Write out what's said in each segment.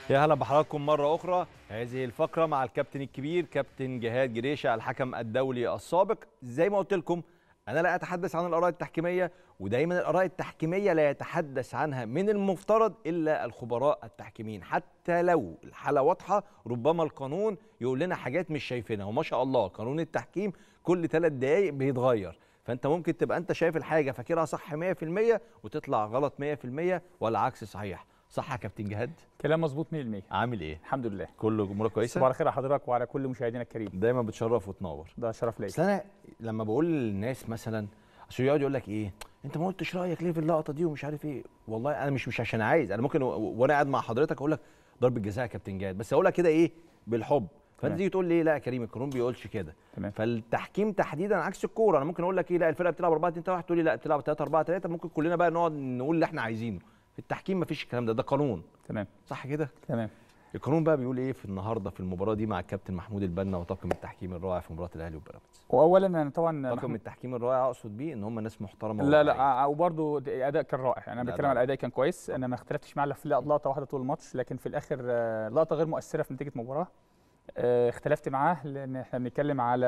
يا هلا بحضراتكم مرة أخرى هذه الفقرة مع الكابتن الكبير كابتن جهاد جريشة الحكم الدولي السابق زي ما قلت لكم أنا لا أتحدث عن الآراء التحكيمية ودايما الآراء التحكيمية لا يتحدث عنها من المفترض إلا الخبراء التحكيميين حتى لو الحالة واضحة ربما القانون يقول لنا حاجات مش شايفينها وما شاء الله قانون التحكيم كل ثلاث دقايق بيتغير فانت ممكن تبقى انت شايف الحاجه فاكرها صح 100% وتطلع غلط 100% والعكس صحيح صح يا كابتن جهاد كلام مظبوط 100% عامل ايه الحمد لله كل امورك كويسه صباح الخير على حضرتك وعلى كل مشاهدينا الكريم دايما بتشرف وتنور ده شرف ليا بس انا لما بقول للناس مثلا عشان يقعد يقول لك ايه انت ما قلتش رايك ليه في اللقطه دي ومش عارف ايه والله انا مش مش عشان عايز انا ممكن و- وانا قاعد مع حضرتك اقول لك ضربه جزاء يا كابتن جهاد بس اقول لك كده ايه بالحب فانت تمام. تيجي تقول لي لا يا كريم القانون بيقولش كده تمام فالتحكيم تحديدا عكس الكوره انا ممكن اقول لك ايه لا الفرقه بتلعب 4 2 1 تقول لي لا بتلعب 3 4 3 ممكن كلنا بقى نقعد نقول اللي احنا عايزينه في التحكيم مفيش الكلام ده ده قانون تمام صح كده تمام القانون بقى بيقول ايه في النهارده في المباراه دي مع الكابتن محمود البنا وطاقم التحكيم الرائع في مباراه الاهلي وبيراميدز واولا انا طبعا طاقم محمود- التحكيم الرائع اقصد بيه ان هم ناس محترمه لا وواقعية. لا وبرده الاداء كان رائع انا لا، بتكلم لا. على الاداء كان كويس انا ما اختلفتش معاه إلا في لقطه واحده طول الماتش لكن في الاخر آه، لقطه غير مؤثره في نتيجه المباراه آه، اختلفت معاه لان احنا بنتكلم على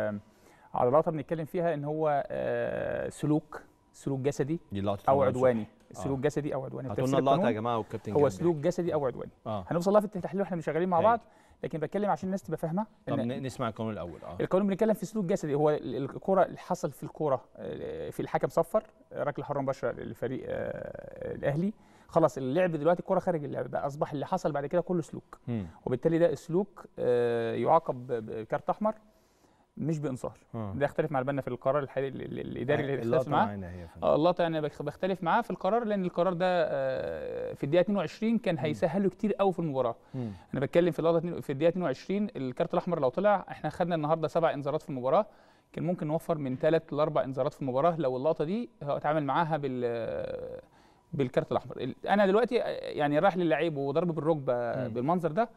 على لقطه بنتكلم فيها ان هو آه، سلوك سلوك جسدي دي اللقطه او المنصور. عدواني سلوك جسدي او عدواني هاتوا بتفسير لنا اللقطه يا القانون جماعه والكابتن هو جاب سلوك جسدي او عدواني اه هنوصل لها في التحليل واحنا مش شغالين مع هايل. بعض لكن بتكلم عشان الناس تبقى فاهمه طب إن ن- نسمع القانون الاول اه القانون بنتكلم في سلوك جسدي هو ال- الكره اللي حصل في الكره آه، في الحكم صفر آه، ركله حره مباشره للفريق آه، الاهلي خلاص اللعب دلوقتي الكره خارج اللعب بقى اصبح اللي حصل بعد كده كله سلوك مم. وبالتالي ده سلوك آه، يعاقب ب- بكارت احمر مش بانذار آه. ده يختلف مع البنا في القرار الحالي ال- ال- الاداري اللي اختلف اللقطه معاه معانا هي يا فندم. اه اللقطه انا بخ- بختلف معاه في القرار لان القرار ده آه، في الدقيقه 22 كان هيسهل له كتير قوي في المباراه مم. انا بتكلم في اللقطه اتنين- في الدقيقه 22 الكارت الاحمر لو طلع احنا خدنا النهارده سبع انذارات في المباراه كان ممكن نوفر من ثلاث لاربع انذارات في المباراه لو اللقطه دي هو اتعامل معاها بال بالكارت الاحمر ال- انا دلوقتي يعني رايح للعيب وضرب بالركبه مم. بالمنظر ده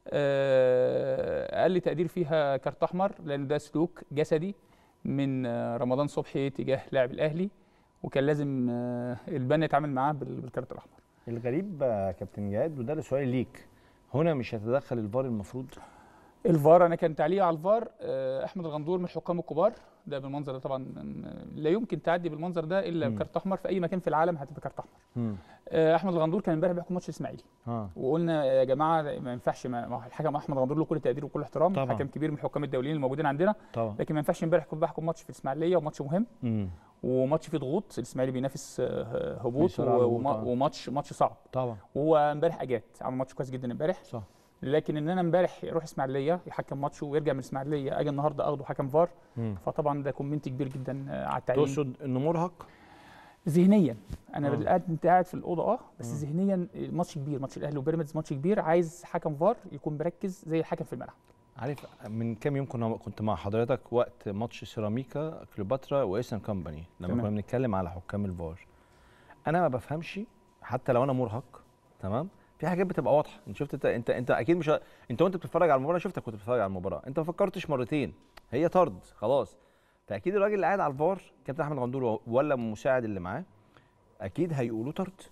آه، اقل تقدير فيها كارت احمر لان ده سلوك جسدي من آه، رمضان صبحي تجاه لاعب الاهلي وكان لازم آه، البنا يتعامل معاه بال- بالكارت الاحمر الغريب يا كابتن جهاد وده سؤال ليك هنا مش هيتدخل الفار المفروض الفار انا كان تعليقي على الفار آه، احمد الغندور من الحكام الكبار ده بالمنظر ده طبعا آه، لا يمكن تعدي بالمنظر ده الا مم. بكارت احمر في اي مكان في العالم هتبقى كارت احمر مم. آه، احمد الغندور كان امبارح بيحكم ماتش الاسماعيلي اه وقلنا يا جماعه ما ينفعش ما ما هو الحكم احمد الغندور له كل تقدير وكل احترام طبعاً. حكم كبير من الحكام الدوليين الموجودين عندنا طبعا لكن ما ينفعش امبارح يكون بحكم ماتش في الاسماعيليه وماتش مهم مم. وماتش فيه ضغوط الاسماعيلي بينافس آه، هبوط بيصارع على الهبوط، وما- آه. وماتش ماتش صعب طبعا وهو امبارح اجاد عمل ماتش كويس جدا امبارح صح لكن ان انا امبارح يروح اسماعيليه يحكم ماتش ويرجع من اسماعيليه اجي النهارده اخده حكم فار مم. فطبعا ده كومنت كبير جدا آه، على التعيين تقصد انه مرهق ذهنيا انا آه. قاعد انت قاعد في الاوضه اه بس آه. ذهنيا الماتش كبير ماتش الاهلي وبيراميدز ماتش كبير عايز حكم فار يكون مركز زي الحكم في الملعب عارف من كام يوم كنا كنت مع حضرتك وقت ماتش سيراميكا كليوباترا وايسن كومباني لما تمام. كنا بنتكلم على حكام الفار انا ما بفهمش حتى لو انا مرهق تمام في حاجات بتبقى واضحه انت شفت انت انت, انت اكيد مش ه- انت وانت بتتفرج على المباراه شفتك كنت بتتفرج على المباراه انت ما فكرتش مرتين هي طرد خلاص فاكيد الراجل اللي قاعد على الفار كابتن احمد غندور ولا المساعد اللي معاه اكيد هيقولوا طرد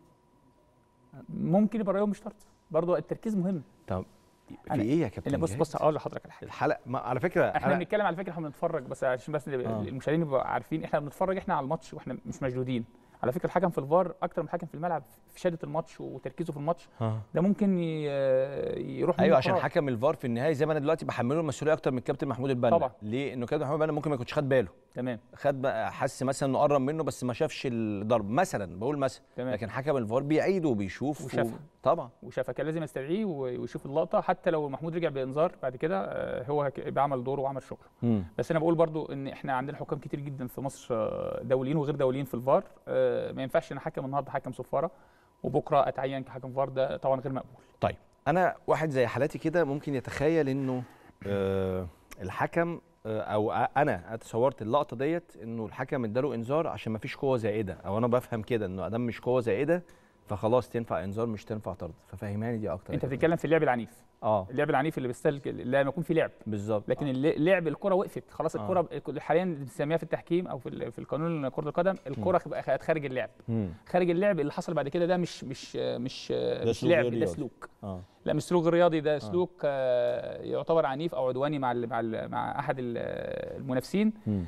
ممكن يبقى رايهم مش شرط برضه التركيز مهم طب في أنا- ايه يا كابتن انا بص جهاد؟ بص هقول لحضرتك على حاجه الحلقه ما على فكره احنا أنا بنتكلم على فكره احنا بنتفرج بس عشان بس آه. المشاهدين يبقوا عارفين احنا بنتفرج احنا على الماتش واحنا مش مشدودين على فكره الحكم في الفار اكتر من الحكم في الملعب في شده الماتش وتركيزه في الماتش آه. ده ممكن ي- يروح منه ايوه عشان قرار. حكم الفار في النهايه زي ما انا دلوقتي بحمله المسؤوليه اكتر من الكابتن محمود البنا طبعا. ليه انه كابتن محمود البنا ممكن ما يكونش خد باله تمام خد بقى حس مثلا انه قرب منه بس ما شافش الضرب مثلا بقول مثلا تمام لكن حكم الفار بيعيد وبيشوف وشافه. طبعا وشافها كان لازم يستدعيه و- ويشوف اللقطه حتى لو محمود رجع بانذار بعد كده آه، هو ك- بيعمل دوره وعمل شغله مم. بس انا بقول برضو ان احنا عندنا حكام كتير جدا في مصر آه، دوليين وغير دوليين في الفار آه، ما ينفعش انا حكم النهارده حكم صفاره وبكره اتعين كحكم فار ده طبعا غير مقبول طيب انا واحد زي حالاتي كده ممكن يتخيل انه آه الحكم آه او انا تصورت اللقطه ديت انه الحكم اداله انذار عشان ما فيش قوه زائده او انا بفهم كده انه ادام مش قوه زائده فخلاص تنفع انذار مش تنفع طرد ففهماني دي اكتر انت يا كابتن. بتتكلم في اللعب العنيف اه اللعب العنيف اللي بيستهلك لما يكون في لعب بالظبط لكن الل- اللعب الكره وقفت خلاص آه. الكره حاليا بنسميها في التحكيم او في ال- في القانون كره القدم الكره بقت خارج اللعب مم. خارج اللعب اللي حصل بعد كده ده مش مش مش مش سلوك لعب غير ده رياضي. سلوك اه لا مش سلوك رياضي ده سلوك آه، يعتبر عنيف او عدواني مع ال- مع ال- مع احد ال- المنافسين مم.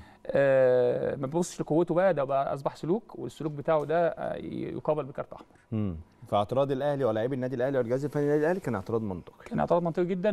آه، ما بيبصش لقوته بقى ده بقى اصبح سلوك والسلوك بتاعه ده آه، يقابل بكارت احمر مم. فاعتراض الاهلي ولاعيبي النادي الاهلي والجهاز الفني للنادي الاهلي كان اعتراض منطقي كان اعتراض منطقي جدا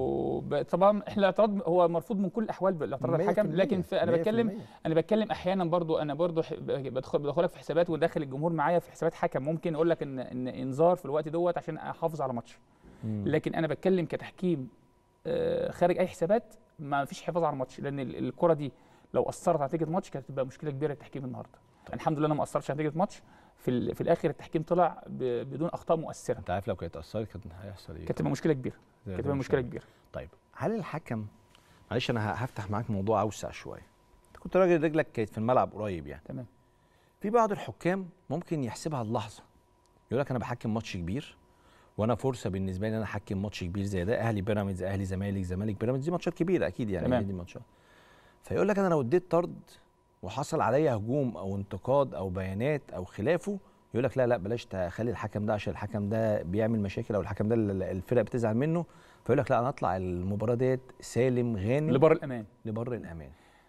وطبعا احنا الاعتراض هو مرفوض من كل الاحوال بالاعتراض على الحكم 100%. لكن في انا 100%. بتكلم انا بتكلم احيانا برضو انا برضو ح- بدخل بدخلك في حسابات وداخل الجمهور معايا في حسابات حكم ممكن اقول لك ان ان انذار في الوقت دوت عشان احافظ على ماتش مم. لكن انا بتكلم كتحكيم آه، خارج اي حسابات ما فيش حفاظ على الماتش لان ال- الكره دي لو اثرت على نتيجه ماتش كانت تبقى مشكله كبيره للتحكيم النهارده الحمد لله انا ما اثرتش على نتيجه ماتش في ال- في الاخر التحكيم طلع ب- بدون اخطاء مؤثره انت عارف لو كانت اثرت كان هيحصل ايه كانت تبقى مشكله كبيره زي كانت ده تبقى مش مشكله عارف. كبيره طيب هل الحكم معلش انا ه- هفتح معاك موضوع اوسع شويه انت كنت راجل رجلك كانت في الملعب قريب يعني تمام في بعض الحكام ممكن يحسبها اللحظه يقول لك انا بحكم ماتش كبير وانا فرصه بالنسبه لي ان انا احكم ماتش كبير زي ده اهلي بيراميدز اهلي زمالك زمالك بيراميدز دي ماتشات كبيره اكيد يعني تمام. هي دي ماتشات فيقول لك انا لو اديت طرد وحصل عليا هجوم او انتقاد او بيانات او خلافه يقول لك لا لا بلاش تخلي الحكم ده عشان الحكم ده بيعمل مشاكل او الحكم ده ال- الفرق بتزعل منه فيقول لك لا انا اطلع المباراه ديت سالم غانم لبر الامان لبر الامان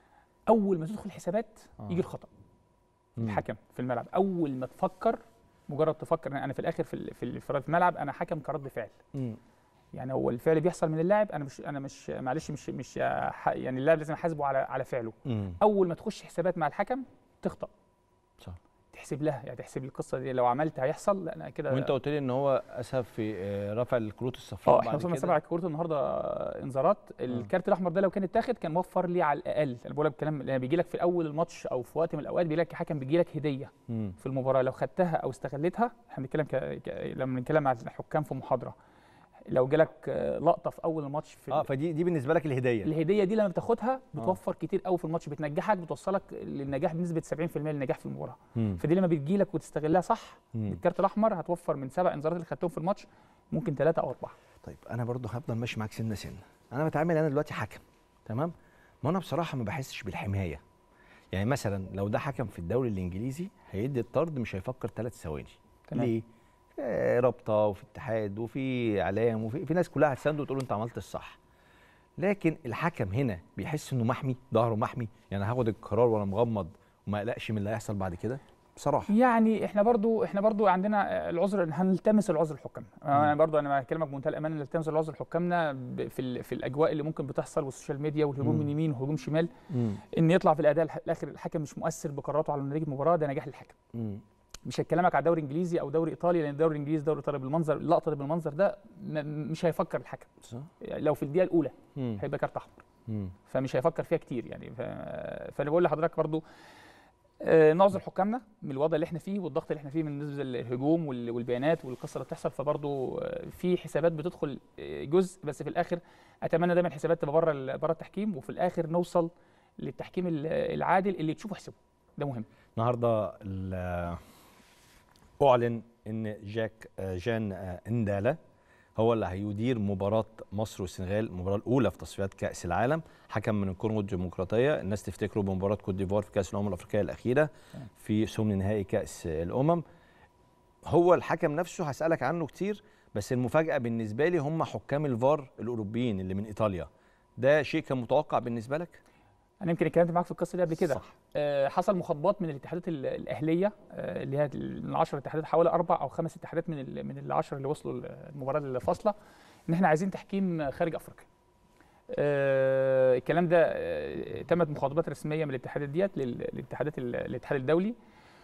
اول ما تدخل حسابات آه. يجي الخطا مم. الحكم في الملعب اول ما تفكر مجرد تفكر إن انا في الاخر في ال- في ال- في الملعب انا حكم كرد فعل مم. يعني هو الفعل بيحصل من اللاعب انا مش انا مش معلش مش مش ح- يعني اللاعب لازم احاسبه على على فعله مم. اول ما تخش حسابات مع الحكم تخطا صح تحسب لها يعني تحسب القصه دي لو عملت هيحصل لا انا كده وانت قلت لي ان هو اسهب في آه، رفع الكروت الصفراء اه احنا بعد وصلنا كده. سبع كروت النهارده انذارات الكارت الاحمر ده لو كان اتاخد كان وفر لي على الاقل انا بقول لك الكلام لما بيجي لك في اول الماتش او في وقت من الاوقات بيجي لك حكم بيجي لك هديه مم. في المباراه لو خدتها او استغلتها احنا بنتكلم ك... ك... لما بنتكلم على الحكام في محاضره لو جالك آه، لقطه في اول الماتش في اه فدي دي بالنسبه لك الهديه الهديه دي لما بتاخدها بتوفر كتير قوي في الماتش بتنجحك بتوصلك للنجاح بنسبه 70% للنجاح في المباراه مم. فدي لما بتجي لك وتستغلها صح مم. الكارت الاحمر هتوفر من سبع انذارات اللي خدتهم في الماتش ممكن ثلاثه او اربعه طيب انا برضو هفضل ماشي معاك سنه سنه انا بتعامل انا دلوقتي حكم تمام ما انا بصراحه ما بحسش بالحمايه يعني مثلا لو ده حكم في الدوري الانجليزي هيدي الطرد مش هيفكر ثلاث ثواني تمام. ليه آه رابطه وفي اتحاد وفي اعلام وفي في ناس كلها هتسانده وتقول له انت عملت الصح لكن الحكم هنا بيحس انه محمي ظهره محمي يعني هاخد القرار وانا مغمض وما اقلقش من اللي هيحصل بعد كده بصراحه يعني احنا برضو احنا برضو عندنا العذر هنلتمس العذر الحكام انا برضو انا بكلمك بمنتهى الامانه نلتمس العذر لحكامنا ب- في ال- في الاجواء اللي ممكن بتحصل والسوشيال ميديا والهجوم مم. من يمين وهجوم شمال مم. ان يطلع في الاداء الح- الاخر الحكم مش مؤثر بقراراته على نتيجه المباراه ده نجاح للحكم مم. مش هكلمك على دوري انجليزي او دوري ايطالي لان الدوري الانجليزي دوري ايطالي بالمنظر اللقطه دي بالمنظر ده م- مش هيفكر الحكم صح يعني لو في الدقيقه الاولى مم. هيبقى كارت احمر مم. فمش هيفكر فيها كتير يعني ف... فانا بقول لحضرتك برضو آه، نعذر حكامنا من الوضع اللي احنا فيه والضغط اللي احنا فيه من نسبه الهجوم وال- والبيانات والقصه اللي بتحصل فبرضو آه، في حسابات بتدخل آه، جزء بس في الاخر اتمنى دايما الحسابات تبقى بره ال- بره التحكيم وفي الاخر نوصل للتحكيم ال- العادل اللي تشوفه احسبه ده مهم النهارده ال- اعلن ان جاك آه، جان آه، اندالا هو اللي هيدير مباراة مصر والسنغال المباراة الأولى في تصفيات كأس العالم حكم من الكونغو الديمقراطية الناس تفتكره بمباراة كوت ديفوار في كأس الأمم الأفريقية الأخيرة تمام. في ثمن نهائي كأس الأمم هو الحكم نفسه هسألك عنه كتير بس المفاجأة بالنسبة لي هم حكام الفار الأوروبيين اللي من إيطاليا ده شيء كان متوقع بالنسبة لك؟ انا يمكن اتكلمت معاك في القصه دي قبل كده صح. آه، حصل مخاطبات من الاتحادات ال- الاهليه آه، اللي هي ال- من العشر اتحادات حوالي اربع او خمس اتحادات من ال- من العشر اللي وصلوا المباراه الفاصله ان احنا عايزين تحكيم خارج افريقيا. آه، الكلام ده آه، تمت مخاطبات رسميه من الاتحادات ديت لل- للاتحادات ال- الاتحاد الدولي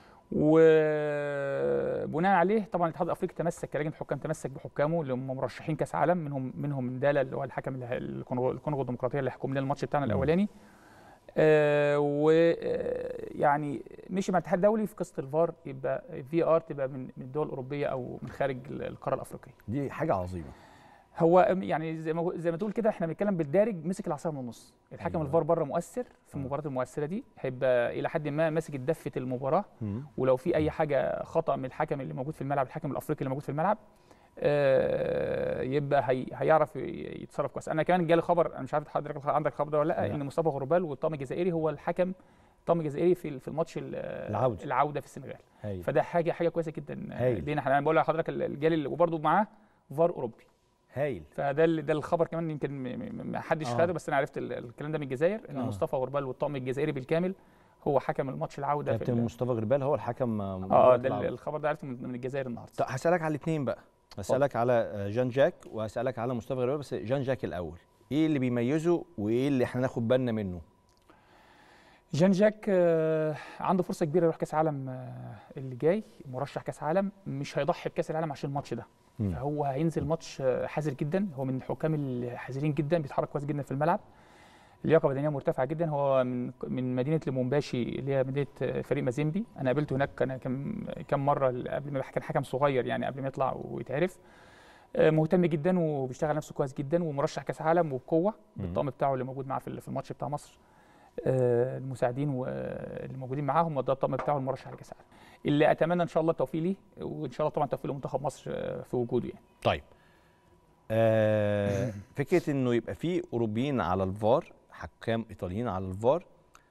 وبناء عليه طبعا الاتحاد الافريقي تمسك كلجنه حكام تمسك بحكامه اللي هم مرشحين كاس عالم منهم منهم مندالا اللي هو الحكم اللي- الكونغو الكونغو الديمقراطيه اللي هيحكم لنا الماتش بتاعنا مم. الاولاني آه ويعني مشي مع الاتحاد الدولي في قصه الفار يبقى في ار تبقى من من الدول الاوروبيه او من خارج القاره الافريقيه دي حاجة عظيمة هو يعني زي ما زي ما تقول كده احنا بنتكلم بالدارج مسك العصا من النص الحكم أيوة. الفار بره مؤثر في آه. المباراه المؤثره دي هيبقى الى حد ما ماسك دفه المباراه مم. ولو في اي حاجه خطا من الحكم اللي موجود في الملعب الحكم الافريقي اللي موجود في الملعب آه، يبقى هي هيعرف ي- يتصرف كويس انا كمان جالي خبر انا مش عارف حضرتك عندك خبر ده ولا لا لا. ان مصطفى غربال والطاقم الجزائري هو الحكم الطاقم الجزائري في في الماتش ال- العودة. العوده في السنغال هايل فده حاجه حاجه كويسه جدا هايل. لينا احنا انا بقول لحضرتك الجالي وبرده معاه فار اوروبي هايل فده ال- ده الخبر كمان يمكن م- م- ما حدش آه. خده بس انا عرفت ال- الكلام ده من الجزائر ان آه. مصطفى غربال والطاقم الجزائري بالكامل هو حكم الماتش العوده في كابتن ال- مصطفى غربال هو الحكم اه مباراة ده ال- العودة. الخبر ده عرفته من من الجزائر النهارده طب هسألك على الاثنين بقى هسألك على جان جاك وهسألك على مصطفى غربال بس جان جاك الأول ايه اللي بيميزه وايه اللي احنا ناخد بالنا منه جان جاك آه، عنده فرصه كبيره يروح كاس عالم آه، اللي جاي مرشح كاس عالم مش هيضحي بكاس العالم عشان الماتش ده مم. فهو هينزل ماتش آه، حذر جدا هو من الحكام الحذرين جدا بيتحرك كويس جدا في الملعب اللياقه البدنيه مرتفعه جدا هو من من مدينه لومومباشي اللي هي مدينه آه، فريق مازيمبي انا قابلته هناك انا كم كم مره قبل ما كان حكم صغير يعني قبل ما يطلع ويتعرف آه، مهتم جدا وبيشتغل نفسه كويس جدا ومرشح كاس عالم وبقوه مم. بالطاقم بتاعه اللي موجود معاه في في الماتش بتاع مصر آه، المساعدين واللي موجودين معاهم ده الطاقم بتاعه المرشح لكاس العالم اللي اتمنى ان شاء الله التوفيق ليه وان شاء الله طبعا التوفيق لمنتخب مصر آه، في وجوده يعني طيب آه فكره انه يبقى في اوروبيين على الفار حكام ايطاليين على الفار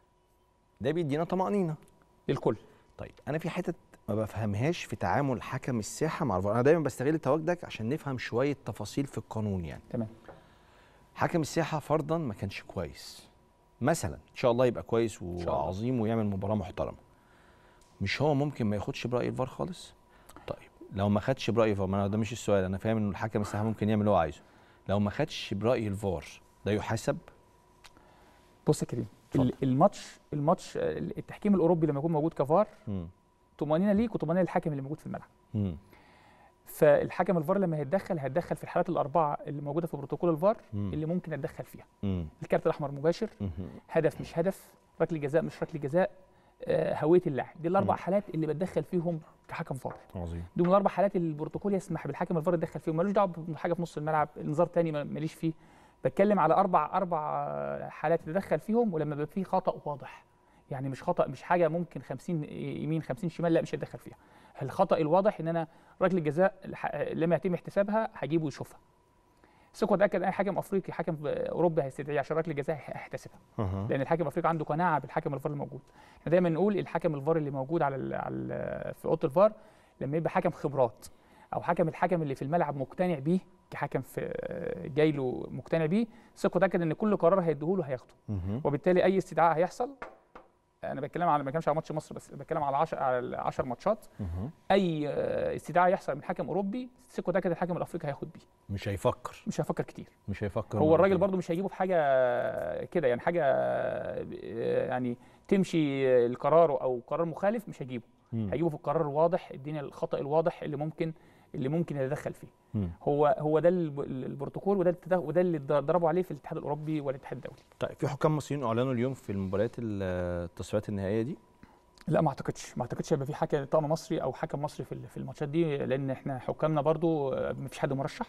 ده بيدينا طمانينه للكل طيب انا في حتت ما بفهمهاش في تعامل حكم الساحه مع الفار انا دايما بستغل تواجدك عشان نفهم شويه تفاصيل في القانون يعني تمام حكم الساحه فرضا ما كانش كويس مثلا ان شاء الله يبقى كويس شاء الله. وعظيم ويعمل مباراه محترمه مش هو ممكن ما ياخدش براي الفار خالص طيب لو ما خدش براي الفار ما أنا ده مش السؤال انا فاهم ان الحكم الساحه ممكن يعمل اللي هو عايزه لو ما خدش براي الفار ده يحاسب بص يا كريم اتفضل. ال- الماتش الماتش آه، التحكيم الاوروبي لما يكون موجود كفار مم. طمانينه ليك وطمانينه للحكم اللي موجود في الملعب مم. فالحكم الفار لما هيتدخل هيتدخل في الحالات الاربعه اللي موجوده في بروتوكول الفار مم. اللي ممكن يتدخل فيها مم. الكارت الاحمر مباشر مم. هدف مش هدف ركله جزاء مش ركله جزاء آه، هويه اللاعب دي الاربع مم. حالات اللي بتدخل فيهم كحكم فار عظيم دول من الاربع حالات اللي البروتوكول يسمح بالحكم الفار يتدخل فيهم ملوش دعوه بحاجه في نص الملعب انذار تاني ما- ماليش فيه بتكلم على اربع اربع حالات يتدخل فيهم ولما يبقى فيه خطا واضح يعني مش خطا مش حاجه ممكن 50 يمين 50 شمال لا مش هيتدخل فيها الخطا الواضح ان انا ركله جزاء الح- لم يتم احتسابها هجيبه يشوفها ثق وتاكد اي حكم افريقي حكم اوروبي هيستدعيه عشان ركله جزاء هيحتسبها أها. لان الحكم الافريقي عنده قناعه بالحكم الفار الموجود احنا دايما نقول الحكم الفار اللي موجود على ال على ال في اوضه الفار لما يبقى حكم خبرات او حكم الحكم اللي في الملعب مقتنع بيه كحكم في جاي له مقتنع بيه ثق وتاكد ان كل قرار هيديهوله هياخده مهم. وبالتالي اي استدعاء هيحصل انا بتكلم على ما بتكلمش على ماتش مصر بس بتكلم على 10 على 10 ماتشات مهم. اي آه، استدعاء يحصل من حكم اوروبي ثق وتاكد الحكم الافريقي هياخد بيه مش هيفكر مش هيفكر كتير مش هيفكر هو الراجل مرتين. برضو مش هيجيبه في حاجه كده يعني حاجه آه، يعني تمشي لقراره او قرار مخالف مش هيجيبه مم. هيجيبه في القرار الواضح الدنيا الخطا الواضح اللي ممكن اللي ممكن يتدخل فيه مم. هو هو ده الب- البروتوكول وده التدا- وده اللي ضربوا عليه في الاتحاد الاوروبي والاتحاد الدولي طيب في حكام مصريين اعلنوا اليوم في المباريات ال- التصفيات النهائيه دي لا ما اعتقدش ما اعتقدش هيبقى في حكم طقم مصري او حكم مصري في ال- في الماتشات دي لان احنا حكامنا برضو آه، ما فيش حد مرشح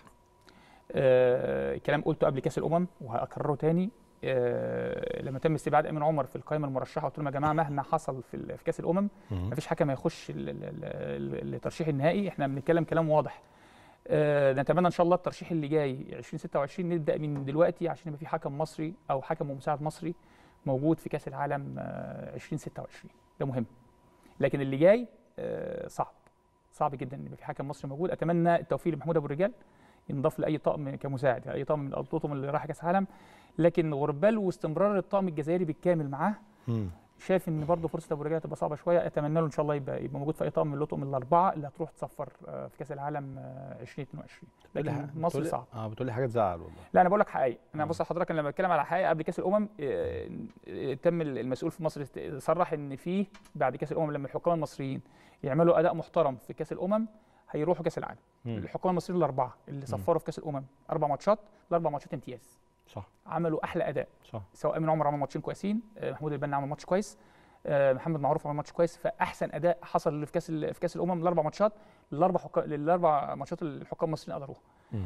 آه، الكلام قلته قبل كاس الامم وهكرره تاني آه، لما تم استبعاد امين عمر في القائمه المرشحه قلت لهم يا جماعه مهما حصل في ال- في كاس الامم ما فيش حكم هيخش ال- ال- ال- الترشيح النهائي احنا بنتكلم كلام واضح آه، نتمنى ان شاء الله الترشيح اللي جاي 2026 نبدا من دلوقتي عشان يبقى في حكم مصري او حكم ومساعد مصري موجود في كاس العالم آه، 2026 ده مهم لكن اللي جاي آه، صعب صعب جدا ان يبقى في حكم مصري موجود اتمنى التوفيق لمحمود ابو الرجال ينضاف لاي طقم كمساعد اي طقم من الطقم اللي راح كاس عالم لكن غربال واستمرار الطقم الجزائري بالكامل معاه مم. شايف ان برضه فرصه ابو الرجال تبقى صعبه شويه اتمنى له ان شاء الله يبقى, يبقى موجود في اي طقم من الاطقم الاربعه اللي هتروح تصفر آه، في كاس العالم آه، 2022 لكن مصر بتقولي- صعب اه بتقولي حاجه تزعل والله لا انا بقول لك حقائق انا آه. بص لحضرتك أنا لما بتكلم على حقائق قبل كاس الامم آه، آه، تم المسؤول في مصر است- صرح ان في بعد كاس الامم لما الحكام المصريين يعملوا اداء محترم في كاس الامم هيروحوا كاس العالم مم. الحكام المصريين الاربعه اللي صفروا في كاس الامم اربع ماتشات الاربع ماتشات امتياز صح عملوا احلى اداء صح سواء امين عمر عمل ماتشين كويسين آه، محمود البنا عمل ماتش كويس آه، محمد معروف عمل ماتش كويس فاحسن اداء حصل في كاس ال- في كاس الامم الاربع ماتشات الاربع حكام الاربع ماتشات الحكام المصريين قدروها مم.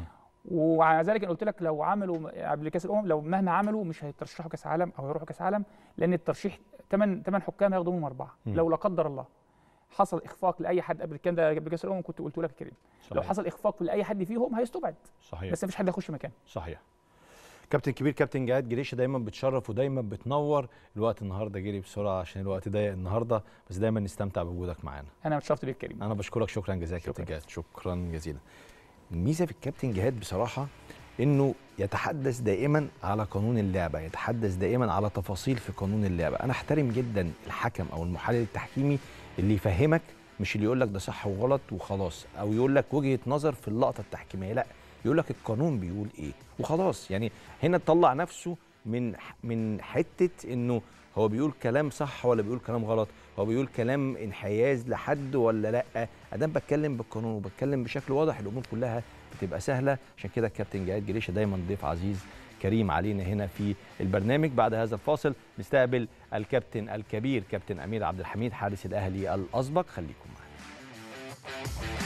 ومع ذلك انا قلت لك لو عملوا قبل كاس الامم لو مهما عملوا مش هيترشحوا كاس عالم او هيروحوا كاس عالم لان الترشيح ثمان ثمان حكام هياخدوا منهم اربعه مم. لو لا قدر الله حصل اخفاق لاي حد قبل الكلام ده قبل كاس الامم كنت قلت لك يا كريم لو صحيح. حصل اخفاق لاي حد فيهم هيستبعد صحيح بس مفيش حد هيخش مكانه صحيح كابتن كبير كابتن جهاد جريشه دايما بتشرف ودايما بتنور الوقت النهارده جري بسرعه عشان الوقت ضيق النهارده بس دايما نستمتع بوجودك معانا انا اتشرفت بيك كريم انا بشكرك شكرا جزيلا شكراً. كابتن جهاد شكرا جزيلا الميزه في الكابتن جهاد بصراحه انه يتحدث دائما على قانون اللعبه يتحدث دائما على تفاصيل في قانون اللعبه انا احترم جدا الحكم او المحلل التحكيمي اللي يفهمك مش اللي يقول لك ده صح وغلط وخلاص او يقول لك وجهه نظر في اللقطه التحكيميه لا يقول لك القانون بيقول ايه وخلاص يعني هنا طلع نفسه من من حته انه هو بيقول كلام صح ولا بيقول كلام غلط هو بيقول كلام انحياز لحد ولا لا ادام بتكلم بالقانون وبتكلم بشكل واضح الامور كلها بتبقى سهله عشان كده الكابتن جهاد جريشه دايما ضيف عزيز كريم علينا هنا في البرنامج بعد هذا الفاصل نستقبل الكابتن الكبير كابتن امير عبد الحميد حارس الاهلي الاسبق خليكم معنا